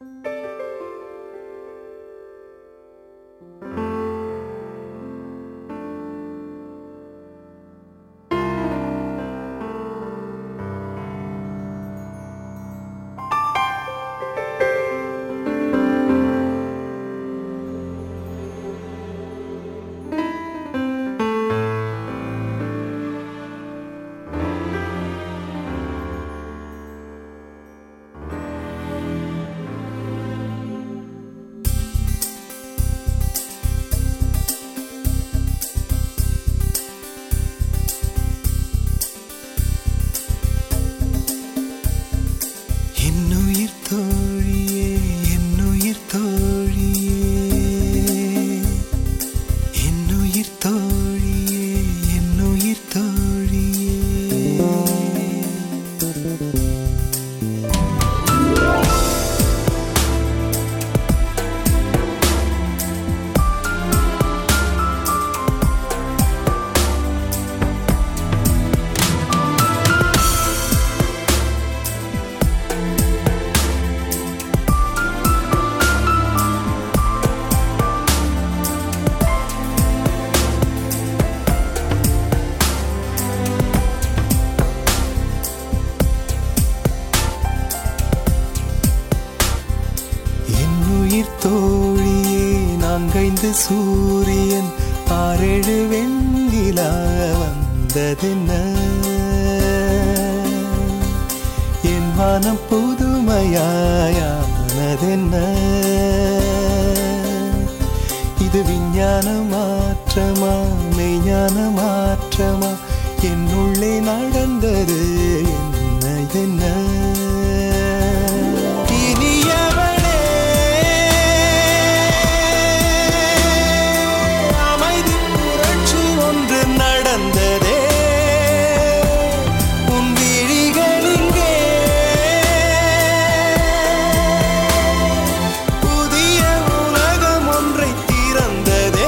என்னுயிர் தோழியே என்னுயிர் தோழியே என்னுயிர் தோழியே என்னுயிர் தோழியே என்னுயிர் தோழியே நான்கைந்து சூரியன் ஆறேழு வெண்ணிலா வந்ததென்ன என் வானம் புதுமையாயானதென்ன இது விஞ்ஞான மாற்றமா மெய்ஞான மாற்றமா என்னுள்ளே நடந்தது என்ன என்ன இனியவளே அமைதி புரட்சி ஒன்று நடந்ததே உன் விழிகளிங்கே புதிய உலகம் ஒன்றை திறந்ததே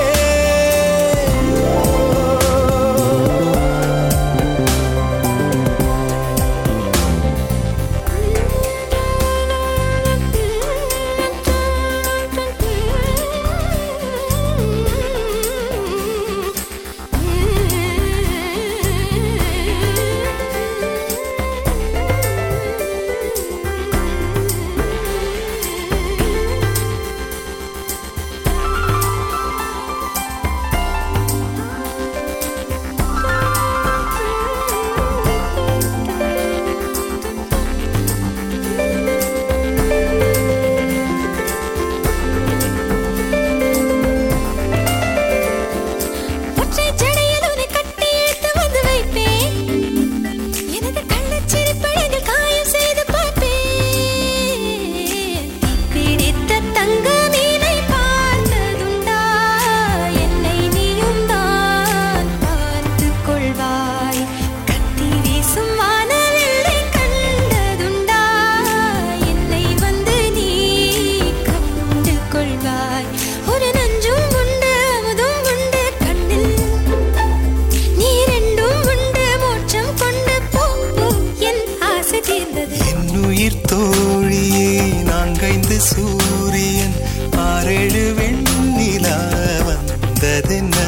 ஒற்றைச் சடையில் உன்னை கட்டி இழுத்து வந்து வைப்பேன். எனது கள்ளச் சிரிப்பழகில் காயம் செய்து பார்ப்பேன். தீப்பிடித்த தங்க மீனை பார்த்ததுண்டா? என்னை நீயும் தான் பார்த்துக் கொள்வாய். கத்தி வீசும் வானவில்லை கண்டதுண்டா? என்னை வந்து நீ கண்டு கொள்வாய். ஒரு நஞ்சும் உண்டு அமுதும் உண்டு கண்ணில் நீ ரெண்டும் உண்டு மோட்சம் கொண்டு போ போ, என் ஆசை தீர்ந்தது என்னுயிர் தோழியே நான்கைந்து சூரியன் ஆறேழு வெண்ணிலா வந்ததென்ன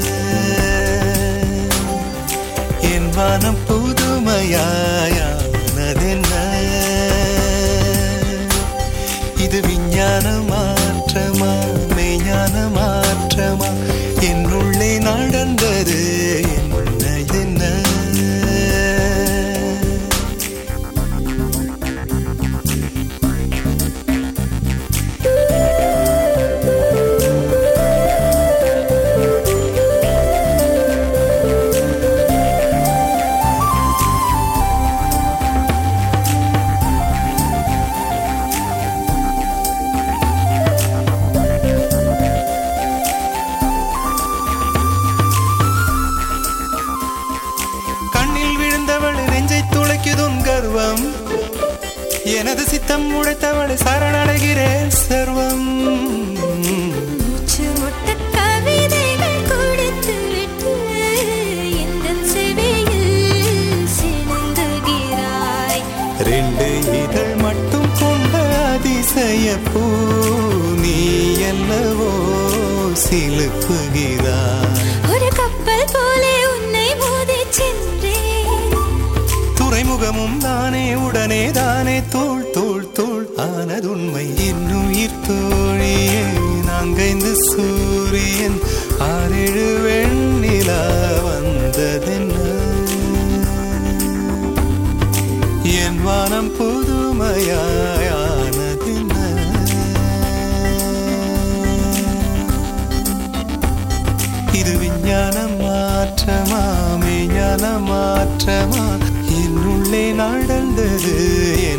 என் வானம் புதுமையாயானதென்ன இது விஞ்ஞான மாற்றமா மெய்ஞான மாற்றமா என்னுள்ளே நடந்தது என்ன என்ன கண்ணில் விழுந்தவள் நெஞ்சை துளைக்குதும் கர்வம் எனது சித்தம் உடைத்தவளை சரணடைகிறேன் சர்வம் மூச்சு முட்ட கவிதைகள் கொடுத்து விட்டு எந்தன் செவியில் சிணுங்குகிறாய் ரெண்டு இதழ் மட்டும் கொண்ட அதி அதிசயப்பூ நீ என்னவோ சிலுக்குகிறாய் ஒரு கப்பல் போலே உன்னை மோதி சென்றேன் துறைமுகமும் தானே உடனே தானே தோள் தோள் தோள் ஆனதுண்மை இன்னுயிர் தோழியே நாங்கைந்து சூரியன் ஆறேழு வெண்ணிலா வந்ததென்ன என் வானம் புதுமையானதென்ன இது விஞ்ஞான மாற்றமா மெய்ஞான மாற்றமா என்னுள்ளே நடந்தது